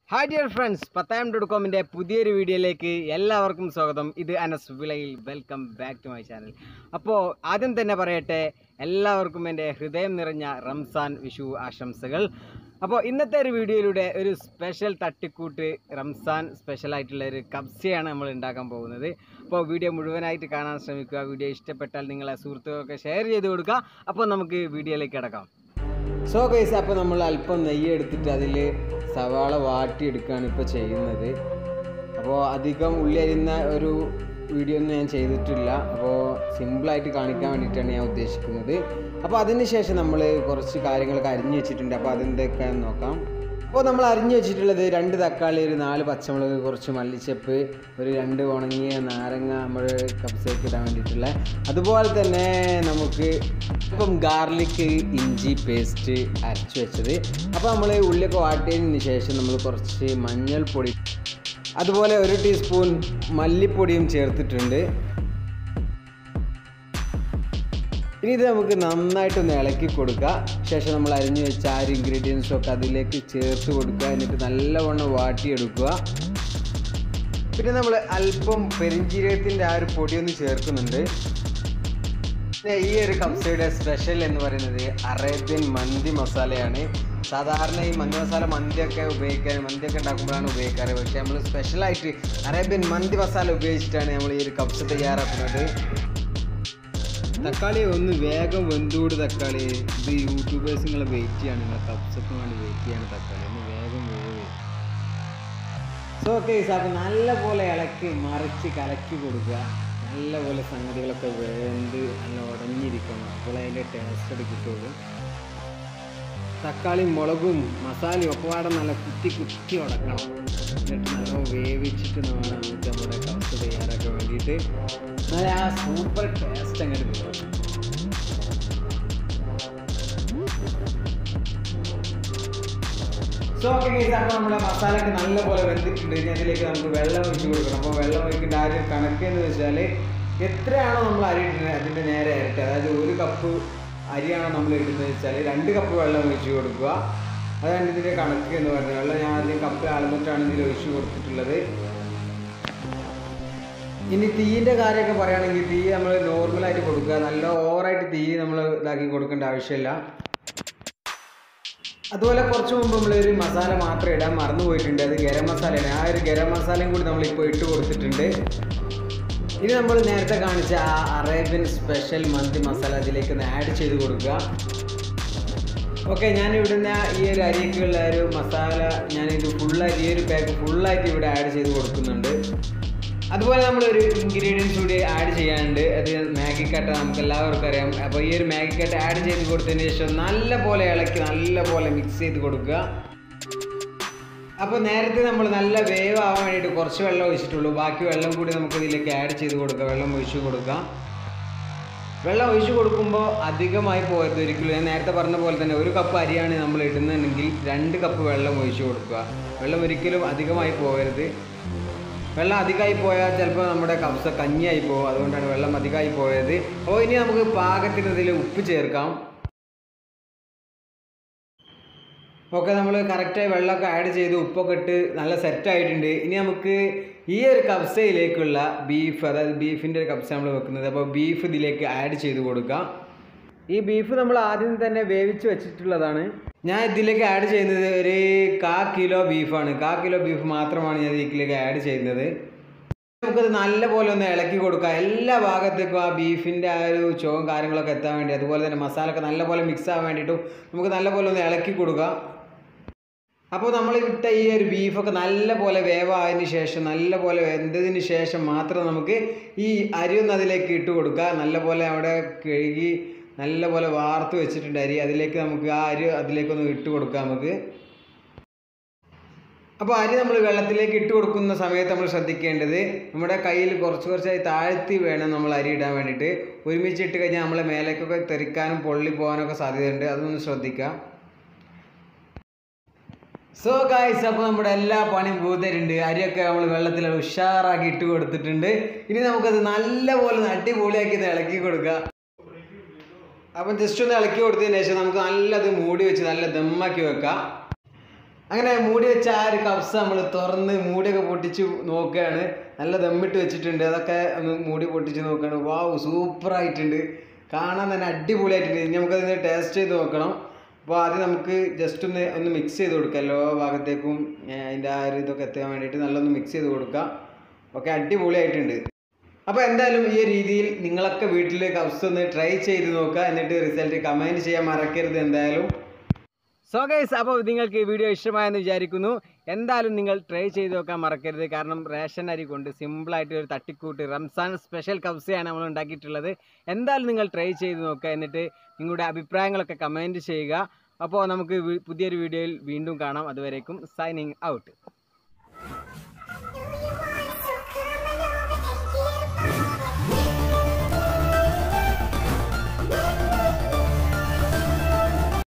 hi dear friends Pathayam dot കോമിൻ്റെ പുതിയൊരു വീഡിയോയിലേക്ക് എല്ലാവർക്കും സ്വാഗതം ഇത് Anas Vilayil welcome back to my channel അപ്പോൾ ആദ്യം തന്നെ പറയട്ടെ എല്ലാവർക്കും എൻ്റെ ഹൃദയം നിറഞ്ഞ റംസാൻ വിഷു ആശംസകൾ അപ്പോൾ ഇന്നത്തെ ഒരു വീഡിയോയിലൂടെ ഒരു സ്പെഷ്യൽ തട്ടിക്കൂട്ട് റംസാൻ സ്പെഷ്യൽ ആയിട്ടുള്ള ഒരു കബ്സയാണ് നമ്മൾ ഉണ്ടാക്കാൻ പോകുന്നത് അപ്പോൾ വീഡിയോ മുഴുവനായിട്ട് കാണാൻ ശ്രമിക്കുക വീഡിയോ ഇഷ്ടപ്പെട്ടാൽ നിങ്ങളെ സുഹൃത്തുക്കൾക്ക് ഷെയർ ചെയ്ത് കൊടുക്കുക അപ്പോൾ നമുക്ക് വീഡിയോയിലേക്ക് കിടക്കാം സോ ഗൈസ് അപ്പോൾ നമ്മൾ അല്പം നെയ്യ് എടുത്തിട്ട് അതിൽ സവാള വാട്ടിയെടുക്കുകയാണ് ഇപ്പോൾ ചെയ്യുന്നത് അപ്പോൾ അധികം ഉള്ളി അരിയുന്ന ഒരു വീഡിയോ ഒന്നും ഞാൻ ചെയ്തിട്ടില്ല അപ്പോൾ സിമ്പിളായിട്ട് കാണിക്കാൻ വേണ്ടിയിട്ടാണ് ഞാൻ ഉദ്ദേശിക്കുന്നത് അപ്പോൾ അതിന് ശേഷം നമ്മൾ കുറച്ച് കാര്യങ്ങളൊക്കെ അരിഞ്ഞു വെച്ചിട്ടുണ്ട് അപ്പോൾ അതെന്തൊക്കെയാണെന്ന് നോക്കാം അപ്പോൾ നമ്മൾ അരിഞ്ഞു വെച്ചിട്ടുള്ളത് രണ്ട് തക്കാളി ഒരു നാല് പച്ചമുളക് കുറച്ച് മല്ലിച്ചപ്പ് ഒരു രണ്ട് ഉണങ്ങിയ നാരങ്ങ നമ്മൾ കപ്സേക്ക് ഇടാൻ വേണ്ടിയിട്ടുള്ള അതുപോലെ തന്നെ നമുക്ക് ഇപ്പം ഗാർലിക് ഇഞ്ചി പേസ്റ്റ് അരച്ച് വെച്ചത് അപ്പോൾ നമ്മൾ ഉള്ളിയൊക്കെ വാട്ടിയതിന് ശേഷം നമ്മൾ കുറച്ച് മഞ്ഞൾപ്പൊടി അതുപോലെ ഒരു ടീസ്പൂൺ മല്ലിപ്പൊടിയും ചേർത്തിട്ടുണ്ട് ഇനി ഇത് നമുക്ക് നന്നായിട്ടൊന്ന് ഇളക്കി കൊടുക്കുക ശേഷം നമ്മൾ അരിഞ്ഞു വെച്ച ആ ഒരു ഇൻഗ്രീഡിയൻസും ഒക്കെ അതിലേക്ക് ചേർത്ത് കൊടുക്കുക എന്നിട്ട് നല്ലവണ്ണം വാട്ടിയെടുക്കുക പിന്നെ നമ്മൾ അല്പം പെരിഞ്ചീരകത്തിൻ്റെ ആ ഒരു പൊടിയൊന്ന് ചേർക്കുന്നുണ്ട് പിന്നെ ഈ ഒരു കബ്സയുടെ സ്പെഷ്യൽ എന്ന് പറയുന്നത് അറേബ്യൻ മന്തി മസാലയാണ് സാധാരണ ഈ മന്തി മസാല മന്തിയൊക്കെ ഉപയോഗിക്കാൻ മന്തിയൊക്കെ ഉണ്ടാക്കുമ്പോഴാണ് ഉപയോഗിക്കാറ് പക്ഷേ നമ്മൾ സ്പെഷ്യലായിട്ട് അറേബ്യൻ മന്തി മസാല ഉപയോഗിച്ചിട്ടാണ് നമ്മൾ ഈ ഒരു കബ്സ് തയ്യാറാക്കുന്നത് തക്കാളി ഒന്ന് വേഗം വെന്തൂട് തക്കാളി ഇത് യൂട്യൂബേഴ്സ് നിങ്ങളെ വെയിറ്റ് ചെയ്യാണ് നിങ്ങളെ കപ്സൊക്കെ വേണ്ടി വെയിറ്റ് ചെയ്യാണ് തക്കാളി ഒന്ന് വേഗം വേവ് സോ ഓക്കെ അപ്പോൾ നല്ല പോലെ ഇളക്കി മറിച്ച് കലക്കി കൊടുക്കുക നല്ല പോലെ സംഗതികളൊക്കെ വേണ്ട് നല്ല ഉടഞ്ഞിരിക്കണം അപ്പോൾ അതിൻ്റെ ടേസ്റ്റ് ഒക്കെ കിട്ടുള്ളൂ തക്കാളി മുളകും മസാലയും ഒക്കെ പാടെ നല്ല കുത്തി കുത്തി ഉടക്കണം എന്നിട്ട് നല്ല വേവിച്ചിട്ട് വേണം നമുക്ക് നമ്മുടെ കവസ് തയ്യാറാക്കാൻ വേണ്ടിയിട്ട് നല്ല ആ സൂപ്പർ ടേസ്റ്റ് അങ്ങോട്ട് കിട്ടും സോ ഓക്കെ ഗൈസ് അപ്പോൾ നമ്മുടെ മസാലയൊക്കെ നല്ലപോലെ വെന്തിട്ടുണ്ട് ഇനി അതിലേക്ക് നമുക്ക് വെള്ളം ഒഴിച്ച് കൊടുക്കണം അപ്പോൾ വെള്ളം ഒഴിക്കേണ്ട ആ ഒരു കണക്ക് എന്ന് വെച്ചാൽ എത്രയാണോ നമ്മൾ അരി ഇടുന്നത് അതിൻ്റെ നേരെ ഇരട്ടി അതായത് ഒരു കപ്പ് അരിയാണോ നമ്മൾ ഇടുന്നത് വെച്ചാൽ രണ്ട് കപ്പ് വെള്ളം ഒഴിച്ച് കൊടുക്കുക അതാണ് ഇതിൻ്റെ കണക്ക് എന്ന് പറയുന്നത് വെള്ളം ഞാൻ ആദ്യം കപ്പ് അളന്നിട്ടാണ് ഇതിൽ ഒഴിച്ച് കൊടുത്തിട്ടുള്ളത് ഇനി തീയിൻ്റെ കാര്യമൊക്കെ പറയുകയാണെങ്കിൽ തീ നമ്മൾ നോർമലായിട്ട് കൊടുക്കുക നല്ല ഓവറായിട്ട് തീ നമ്മൾ ഇതാക്കി കൊടുക്കേണ്ട ആവശ്യമില്ല അതുപോലെ കുറച്ച് മുമ്പ് നമ്മൾ ഒരു മസാല മാത്രം ഇടാൻ മറന്നു പോയിട്ടുണ്ട് അത് ഗരം മസാലയാണ് ആ ഒരു ഗരം മസാലയും കൂടി നമ്മൾ ഇപ്പോൾ ഇട്ട് കൊടുത്തിട്ടുണ്ട് ഇനി നമ്മൾ നേരത്തെ കാണിച്ച ആ അറേബ്യൻ സ്പെഷ്യൽ മന്തി മസാല അതിലേക്ക് ഒന്ന് ആഡ് ചെയ്ത് കൊടുക്കുക ഓക്കെ ഞാൻ ഇവിടുന്ന് ഈ ഒരു അരിക്കുള്ള ഒരു മസാല ഞാനിത് ഫുള്ളായിട്ട് ഈ ഒരു പാക്ക് ഫുള്ളായിട്ട് ഇവിടെ ആഡ് ചെയ്ത് കൊടുക്കുന്നുണ്ട് അതുപോലെ നമ്മളൊരു ഇൻഗ്രീഡിയൻസ് കൂടി ആഡ് ചെയ്യാനുണ്ട് അത് മാഗി കട്ട നമുക്ക് എല്ലാവർക്കും അറിയാം അപ്പോൾ ഈ ഒരു മാഗി കട്ട ആഡ് ചെയ്ത് കൊടുത്തതിന് ശേഷം നല്ല പോലെ ഇളക്കി നല്ല പോലെ മിക്സ് ചെയ്ത് കൊടുക്കുക അപ്പോൾ നേരത്തെ നമ്മൾ നല്ല വേവ് ആവാൻ വേണ്ടിയിട്ട് കുറച്ച് വെള്ളം ഒഴിച്ചിട്ടുള്ളൂ ബാക്കി വെള്ളം കൂടി നമുക്ക് ഇതിലേക്ക് ആഡ് ചെയ്ത് കൊടുക്കുക വെള്ളം ഒഴിച്ച് കൊടുക്കാം വെള്ളം ഒഴിച്ച് കൊടുക്കുമ്പോൾ അധികമായി പോകരുത് ഒരിക്കലും ഞാൻ നേരത്തെ പറഞ്ഞ പോലെ തന്നെ ഒരു കപ്പ് അരിയാണ് നമ്മൾ ഇടുന്നതെങ്കിൽ രണ്ട് കപ്പ് വെള്ളം ഒഴിച്ച് കൊടുക്കുക വെള്ളം ഒരിക്കലും അധികമായി പോകരുത് വെള്ളം അധികമായി പോയാൽ ചിലപ്പോൾ നമ്മുടെ കബ്സ കഞ്ഞിയായി പോകും അതുകൊണ്ടാണ് വെള്ളം അധികമായി പോയത് അപ്പോൾ ഇനി നമുക്ക് പാകത്തിന് ഇതിൽ ഉപ്പ് ചേർക്കാം ഓക്കെ നമ്മൾ കറക്റ്റായി വെള്ളമൊക്കെ ആഡ് ചെയ്ത് ഉപ്പൊക്കെ ഇട്ട് നല്ല സെറ്റായിട്ടുണ്ട് ഇനി നമുക്ക് ഈ ഒരു കബ്സയിലേക്കുള്ള ബീഫ് അതായത് ബീഫിൻ്റെ ഒരു കബ്സ നമ്മൾ വെക്കുന്നത് അപ്പോൾ ബീഫ് ഇതിലേക്ക് ആഡ് ചെയ്ത് കൊടുക്കാം ഈ ബീഫ് നമ്മൾ ആദ്യം തന്നെ വേവിച്ച് വെച്ചിട്ടുള്ളതാണ് ഞാൻ ഇതിലേക്ക് ആഡ് ചെയ്യുന്നത് ഒരു കാ കിലോ ബീഫാണ് കാ കിലോ ബീഫ് മാത്രമാണ് ഞാൻ ഇതിലേക്ക് ആഡ് ചെയ്യുന്നത് നമുക്കത് നല്ലപോലെ ഒന്ന് ഇളക്കി കൊടുക്കാം എല്ലാ ഭാഗത്തേക്കും ആ ബീഫിൻ്റെ ആ ഒരു ചോവും കാര്യങ്ങളൊക്കെ എത്താൻ വേണ്ടി അതുപോലെ തന്നെ മസാലയൊക്കെ നല്ലപോലെ മിക്സ് ആവാൻ വേണ്ടിയിട്ടും നമുക്ക് നല്ലപോലെ ഒന്ന് ഇളക്കി കൊടുക്കാം അപ്പോൾ നമ്മൾ ഇട്ട ഈ ഒരു ബീഫൊക്കെ നല്ലപോലെ വേവായതിന് ശേഷം നല്ലപോലെ വെന്തതിന് ശേഷം മാത്രം നമുക്ക് ഈ അരി ഒന്ന് അതിലേക്ക് ഇട്ട് കൊടുക്കുക നല്ലപോലെ അവിടെ കഴുകി നല്ലപോലെ വാർത്ത് വെച്ചിട്ടുണ്ട് അരി അതിലേക്ക് നമുക്ക് ആ അരി അതിലേക്കൊന്ന് ഇട്ട് കൊടുക്കാം നമുക്ക് അപ്പോൾ അരി നമ്മൾ വെള്ളത്തിലേക്ക് ഇട്ട് കൊടുക്കുന്ന സമയത്ത് നമ്മൾ ശ്രദ്ധിക്കേണ്ടത് നമ്മുടെ കയ്യിൽ കുറച്ച് കുറച്ചായി താഴ്ത്തി വേണം നമ്മൾ അരി ഇടാൻ വേണ്ടിയിട്ട് ഒരുമിച്ച് ഇട്ട് കഴിഞ്ഞാൽ നമ്മളെ മേലേക്കൊക്കെ തെറിക്കാനും പൊള്ളി പോകാനൊക്കെ സാധ്യതയുണ്ട് അതൊന്ന് ശ്രദ്ധിക്കുക സോ ഗായ്സ് അപ്പോൾ നമ്മുടെ എല്ലാ പണിയും പൂത്തരുണ്ട് അരിയൊക്കെ നമ്മൾ വെള്ളത്തിൽ ഉഷാറാക്കി ഇട്ട് കൊടുത്തിട്ടുണ്ട് ഇനി നമുക്കത് നല്ലപോലെ അടിപൊളിയാക്കി ഇത് ഇളക്കി കൊടുക്കുക അപ്പം ജസ്റ്റ് ഒന്ന് ഇളക്കി കൊടുത്തതിന് ശേഷം നമുക്ക് നല്ലത് മൂടി വെച്ച് നല്ല ദമ്മാക്കി വെക്കാം അങ്ങനെ മൂടി വെച്ച ആ ഒരു കബ്സ നമ്മൾ തുറന്ന് മൂടിയൊക്കെ പൊട്ടിച്ച് നോക്കുകയാണ് നല്ല ദമ്മിട്ട് വെച്ചിട്ടുണ്ട് അതൊക്കെ ഒന്ന് മൂടി പൊട്ടിച്ച് നോക്കുകയാണ് വാവ് സൂപ്പറായിട്ടുണ്ട് കാണാൻ തന്നെ അടിപൊളിയായിട്ടുണ്ട് ഇനി നമുക്കതിന് ടേസ്റ്റ് ചെയ്ത് നോക്കണം അപ്പോൾ ആദ്യം നമുക്ക് ജസ്റ്റ് ഒന്ന് ഒന്ന് മിക്സ് ചെയ്ത് കൊടുക്കാം എല്ലാ ഭാഗത്തേക്കും ഏർ അതിൻ്റെ ആ ഒരു ഇതൊക്കെ എത്താൻ വേണ്ടിയിട്ട് നല്ലൊന്ന് മിക്സ് ചെയ്ത് കൊടുക്കാം ഓക്കെ അടിപൊളിയായിട്ടുണ്ട് അപ്പോൾ എന്തായാലും ഈ രീതിയിൽ നിങ്ങളൊക്കെ വീട്ടിൽ കബ്സ് ഒന്ന് ട്രൈ ചെയ്ത് നോക്കുക എന്നിട്ട് റിസൾട്ട് കമൻറ്റ് ചെയ്യാൻ മറക്കരുത് എന്തായാലും സോ ഗൈസ് അപ്പോൾ നിങ്ങൾക്ക് ഈ വീഡിയോ ഇഷ്ടമായെന്ന് വിചാരിക്കുന്നു എന്തായാലും നിങ്ങൾ ട്രൈ ചെയ്ത് നോക്കാൻ മറക്കരുത് കാരണം റേഷൻ അരി കൊണ്ട് സിമ്പിളായിട്ട് ഒരു തട്ടിക്കൂട്ട് റംസാൻ സ്പെഷ്യൽ കബ്സയാണ് നമ്മൾ ഉണ്ടാക്കിയിട്ടുള്ളത് എന്തായാലും നിങ്ങൾ ട്രൈ ചെയ്ത് നോക്കുക എന്നിട്ട് നിങ്ങളുടെ അഭിപ്രായങ്ങളൊക്കെ കമൻറ്റ് ചെയ്യുക അപ്പോൾ നമുക്ക് വി- പുതിയൊരു വീഡിയോയിൽ വീണ്ടും കാണാം അതുവരേക്കും സൈനിങ് ഔട്ട്